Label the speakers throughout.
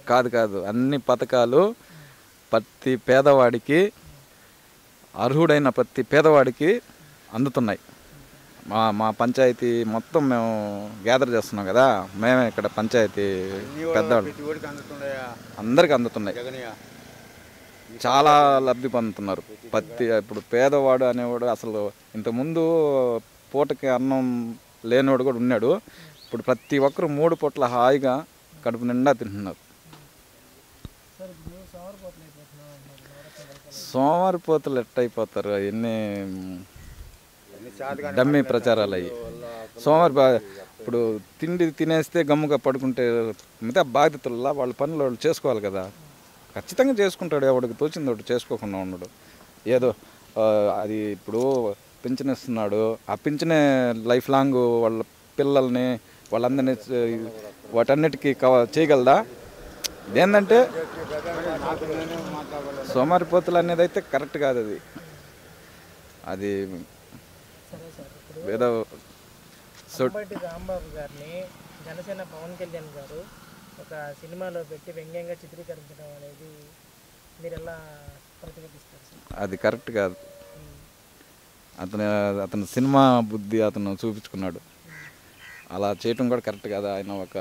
Speaker 1: కాదు కాదు అన్ని పథకాలు ప్రతి పేదవాడికి అర్హుడైన ప్రతి పేదవాడికి అందుతున్నాయి మా మా పంచాయతీ మొత్తం మేము గ్యాదర్ చేస్తున్నాం కదా మేమే ఇక్కడ పంచాయతీ పెద్దవాళ్ళు
Speaker 2: ప్రతి ఓడికి అందుతున్నాయా
Speaker 1: అందరికి అందుతున్నాయి
Speaker 2: జగనయ్య
Speaker 1: చాలా లబ్ధి పొందుతున్నారు ప్రతి ఇప్పుడు పేదవాడు అనేవాడు అసలు ఇంతకుముందు పూటకి అన్నం లేనివాడు కూడా ఉన్నాడు ఇప్పుడు ప్రతి ఒక్కరు మూడు పూట్ల హాయిగా కడుపు నిండా తింటున్నారు
Speaker 3: సార్ ఇప్పుడు సోమరిపోతులు అయిపోతున్నాం అంటున్నారు నవరత్న పథకాలు
Speaker 1: సోమవారిపోతులు ఎట్టయిపోతారు అవన్నీ
Speaker 2: అన్ని చేతగాని
Speaker 1: డమ్మీ ప్రచారాలు అయ్యి సోమవారి బా ఇప్పుడు తిండి తినేస్తే గమ్ముగా పడుకుంటే మిగతా బాధ్యతల్లో వాళ్ళ పనులు వాళ్ళు చేసుకోవాలి కదా ఖచ్చితంగా చేసుకుంటాడు ఎవడికి తోచింది ఒకటి చేసుకోకుండా ఉండడు ఏదో ఆ, అది ఇప్పుడు పింఛన్ ఇస్తున్నాడు ఆ పింఛనే లైఫ్ లాంగ్ వాళ్ళ పిల్లల్ని వాళ్ళందరినీ చ- వాటన్నిటికీ కవ చేయగలదా ఇదేంటంటే
Speaker 2: నాకు నేనే మాట్లాడాలి
Speaker 1: సోమారిపోతులు అనేది అయితే కరెక్ట్ కాదు అది అది
Speaker 3: సరే సార్ ఇప్పుడు
Speaker 1: ఏదో సో
Speaker 3: అంబటి రాంబాబు గారిని జనసేన పవన్ కళ్యాణ్ గారు ఒక సినిమాలో పెట్టి వ్యంగ్యంగా చిత్రీకరించడం అనేది మీరు ఎలా ప్రతిఘటిస్తారు సార్
Speaker 1: అది కరెక్ట్ కాదు అతను అతను సినిమా బుద్ధి అతను చూపించుకున్నాడు అలా చేయటం కూడా కరెక్ట్ కాదు ఆయన ఒక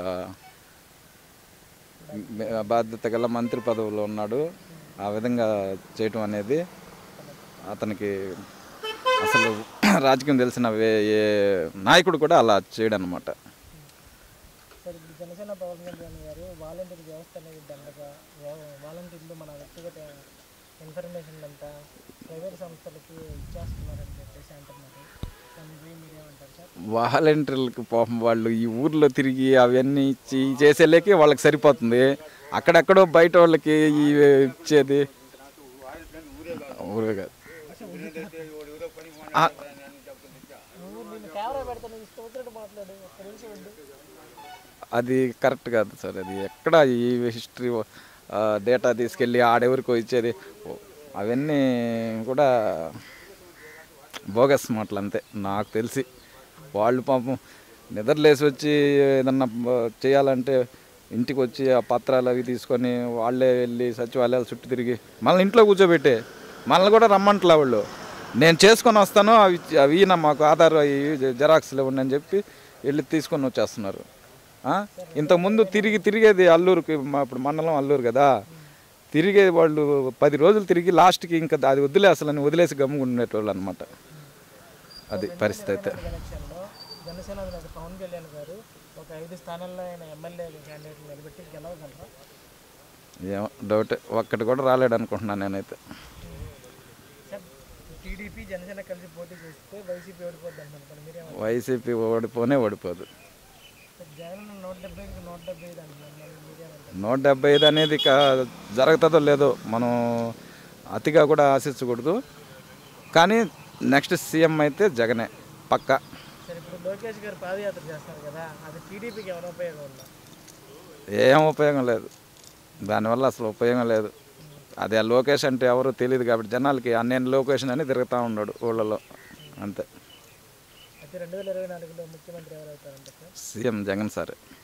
Speaker 1: బాధ్యత గల మంత్రి పదవిలో ఉన్నాడు ఆ విధంగా చేయటం అనేది అతనికి అసలు రాజకీయం తెలిసిన వే- ఏ నాయకుడు కూడా అలా చేయడు అనమాట
Speaker 3: సార్ ఇప్పుడు జనసేన పవన్ కళ్యాణ్ గారు వాలంటీర్ వ్యవస్థ అనేది దండగా వా- వాలంటీర్లు మన వ్యక్తిగత ఇన్ఫర్మేషన్ అంతా ప్రైవేట్ సంస్థలకి ఇచ్చేస్తున్నారని చెప్పేసి అంటున్నారు దానిపై మీరేమంటారు సార్
Speaker 1: వాలంటీర్లకు పాపం వాళ్ళు ఈ ఊర్లో తిరిగి అవన్నీ ఇచ్చి చేసేలేకే వాళ్ళకి సరిపోతుంది అక్కడెక్కడో బయట వాళ్ళకి ఈ ఇచ్చేది ఊరే కాదు ఆ,
Speaker 3: నువ్వు నేను కెమెరా పెడతాను ఇష్టం వచ్చినట్టు మాట్లాడు ఒక్క నిమిషం ఉండు
Speaker 1: అది కరెక్ట్ కాదు సార్ అది ఎక్కడ ఈ హిస్టరీ డేటా తీసుకెళ్ళి ఆడెవరికో ఇచ్చేది ఓ, అవన్నీ కూడా బోగస్ మాటలు అంతే నాకు తెలిసి వాళ్ళు పాపం నిద్రలేసి వచ్చి ఏదన్నా బ- చేయాలంటే ఇంటికి వచ్చి ఆ పత్రాలు అవి తీసుకొని వాళ్ళే వెళ్ళి సచివాలయాలు చుట్టూ తిరిగి మళ్ళీ ఇంట్లో కూర్చోబెట్టే మనల్ని కూడా రమ్మంటలే వాళ్ళు నేను చేసుకొని వస్తాను అవి ఇచ్చి- అవి ఈయన మాకు ఆధార్ అవి జెరాక్స్లు ఇవ్వండి అని చెప్పి వెళ్ళి తీసుకొని వచ్చేస్తున్నారు ఆ? ఇంతకుముందు తిరిగి తిరిగేది అల్లూరుకి మా ఇప్పుడు మండలం అల్లూరు కదా తిరిగే వాళ్ళు పది రోజులు తిరిగి లాస్ట్కి ఇంకా అది వదిలే అసలు వదిలేసి గమ్ముకుండేటోళ్ళు అనమాట అది పరిస్థితి అయితే
Speaker 3: ఎలక్షన్లో జనసేన అధినేత పవన్ కళ్యాణ్ గారు ఒక ఐదు స్థానాల్లో ఆయన ఎమ్మెల్యే క్యాండిడేట్ నిలబెట్టి గెలవగలరా
Speaker 1: ఏమో డౌట్ ఒక్కటి కూడా రాలేడు అనుకుంటున్నాను నేనైతే
Speaker 3: సార్ టీడీపీ జనసేన కలిసి పోటీ చేస్తే వైసీపీ ఓడిపోద్ది అంటున్నారు మీరేమంటారు
Speaker 1: వైసీపీ ఓడిపోనే ఓడిపోదు
Speaker 3: సార్ జగన్ నూట డెబ్బైకి నూట డెబ్బై ఐదు అంటున్నారు మరి మీరేమంటారు
Speaker 1: నూట డెబ్బై ఐదు అనేది ఇక జరుగుతుందో లేదో మనం అతిగా కూడా ఆశించకూడదు కానీ నెక్స్ట్ సీఎం అయితే జగనే పక్కా
Speaker 3: సార్ ఇప్పుడు లోకేష్ గారు పాదయాత్ర చేస్తున్నారు కదా అది టీడీపీకి ఏమైనా ఉపయోగం ఉందా
Speaker 1: ఏం ఉపయోగం లేదు దానివల్ల అసలు ఉపయోగం లేదు అది ఆ లోకేష్ అంటే ఎవరో తెలియదు కాబట్టి జనాలకి ఆ నేను లోకేషన్ అని తిరుగుతూ ఉన్నాడు ఊళ్ళలో అంతే
Speaker 3: అయితే రెండు వేల ఇరవై నాలుగులో ముఖ్యమంత్రి ఎవరు అవుతారంటే సార్
Speaker 1: సీఎం జగన్ సార్